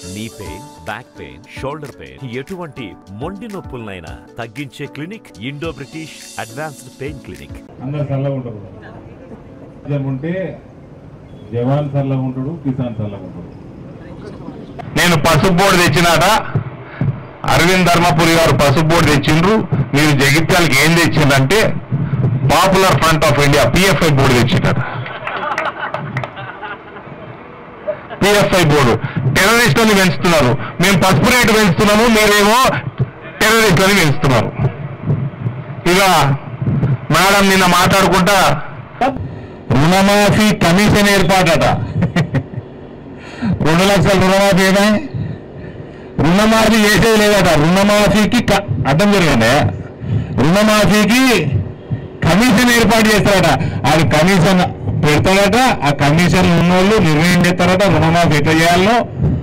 నీ pain back pain shoulder pain ఎటువంటి మొండి నొప్పులనైనా తగ్గించే clinic Indo British advanced pain clinic అందరు చల్లగా ఉంటారు నిజం ఉంటే జవాన్ చల్లగా ఉంటాడు కిసాన్ చల్లగా ఉంటాడు నేను పసుపు బోర్డు తెచ్చినాట అరవింద్ ధర్మపురి గారు పసుపు బోర్డు తెచ్చిండ్రు మీరు జగిత్యాలకి ఏం తెచ్చిందంటే popular front of India PFI board తెచ్చిందట పిఎఫ్ఐ బోర్డు టెర్రరిస్టులను పెంచుతున్నారు మేము పసుపు రేటు పెంచుతున్నాము మీరేమో టెర్రరిస్టులను పెంచుతున్నారు ఇక మేడం నిన్న మాట్లాడుకుంటా రుణమాఫీ కమిషన్ ఏర్పాటట రెండు లక్షల రుణమాఫీ ఏమే రుణమాఫీ చేసేది లేదట రుణమాఫీకి క- అర్థం జరిగిందే రుణమాఫీకి కమిషన్ ఏర్పాటు చేస్తారట అది కమిషన్ పెడతాడట ఆ కమిషన్ ఉన్నోళ్ళు నిర్ణయం చేస్తారట రుణమాఫీ ఎట్లా చేయాలో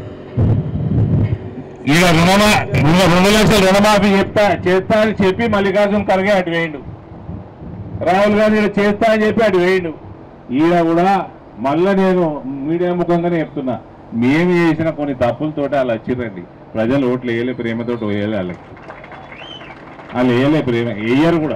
ఇక రుణమా రుణ- రెండు లక్షల రుణమాఫీ చెప్తా చేస్తా అని చెప్పి మల్లికార్జున ఖర్గే అటు వేయండు రాహుల్ గాంధీ ఈడ చేస్తా అని చెప్పి అటు వేయండు ఈయన కూడా మళ్ళా నేను మీడియా ముఖంగానే చెప్తున్నా మేము చేసిన కొన్ని తప్పులతోటి వాళ్ళు వచ్చిర్రండి ప్రజలు ఓట్లు వేయలే ప్రేమతోటి వేయలే వాళ్ళకి వాళ్ళు వేయలే ప్రేమ వేయరు కూడా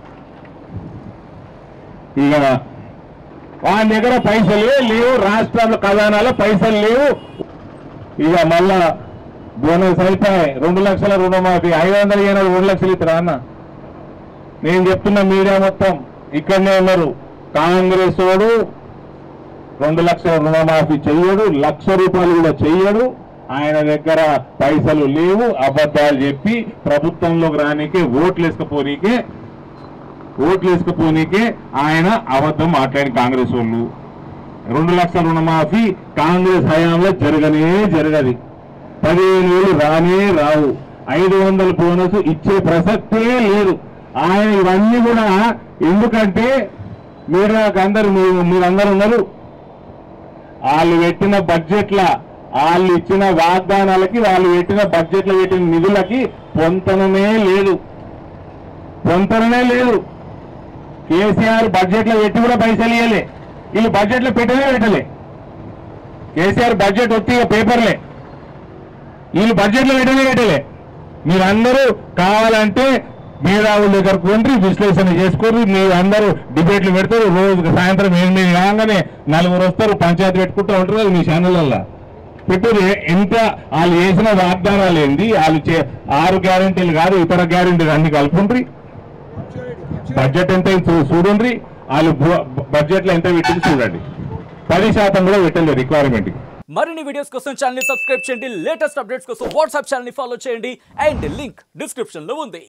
ఇక వాళ్ళ దగ్గర పైసలే లేవు రాష్ట్రాల ఖజానాలో పైసలు లేవు ఇక మళ్ళా బోనస్ అయిపోయి రెండు లక్షల రుణమాఫీ ఐదు వందల ఏనాడు రెండు లక్షలు ఇస్తారా అన్న నేను చెప్తున్న మీడియా మొత్తం ఇక్కడనే ఉన్నారు కాంగ్రెస్ వాడు రెండు లక్షల రుణమాఫీ చెయ్యడు లక్ష రూపాయలు కూడా చెయ్యడు ఆయన దగ్గర పైసలు లేవు అబద్ధాలు చెప్పి ప్రభుత్వంలోకి రానికే ఓట్లు వేసుకపోనీకే ఓట్లు వేసుకపోనీకే ఆయన అబద్ధం మాట్లాడి కాంగ్రెస్ వాళ్ళు రెండు లక్షల రుణమాఫీ కాంగ్రెస్ హయాంలో జరగనే జరగది పదిహేను వేలు రానే రావు ఐదు వందల బోనస్ ఇచ్చే ప్రసక్తే లేదు ఆయన ఇవన్నీ కూడా ఎందుకంటే మీరు నాకు అందరు మీరు మీరందరూ ఉన్నారు వాళ్ళు పెట్టిన బడ్జెట్ల వాళ్ళు ఇచ్చిన వాగ్దానాలకి వాళ్ళు పెట్టిన బడ్జెట్లో పెట్టిన నిధులకి పొంతననే లేదు పొంతననే లేదు కేసీఆర్ బడ్జెట్లో పెట్టి కూడా పైసలు ఇవ్వలే వీళ్ళు బడ్జెట్లో పెట్టనే పెట్టలే కేసీఆర్ బడ్జెట్ వచ్చి ఇక పేపర్లే వీళ్ళు బడ్జెట్లో పెట్టనే పెట్టలే మీరందరూ కావాలంటే మేధావుల దగ్గర కొండ్రి విశ్లేషణ చేసుకోరు మీరు అందరూ డిబేట్లు పెడతారు రోజు సాయంత్రం ఎనిమిది కాగానే నలుగురు వస్తారు పంచాయతీ పెట్టుకుంటూ ఉంటారు అది మీ ఛానళ్ళల్లో పెట్టారు ఎంత వాళ్ళు చేసిన వాగ్దానాలు ఏంది వాళ్ళు చే ఆరు గ్యారెంటీలు కాదు ఇతర గ్యారెంటీలు అన్ని కలుపుండ్రి బడ్జెట్ ఎంత అయింది చూ- చూడండి వాళ్ళు బడ్జెట్ లో ఎంత పెట్టింది చూడండి పది శాతం కూడా పెట్టలేదు రిక్వైర్మెంట్ మరిన్ని వీడియోస్ కోసం ఛానల్ సబ్స్క్రైబ్ చేయండి లేటెస్ట్ అప్డేట్స్ కోసం వాట్సాప్ ఛానల్ ఫాలో చేయండి అండ్ లింక్ డిస్క్రిప్షన్ లో ఉంది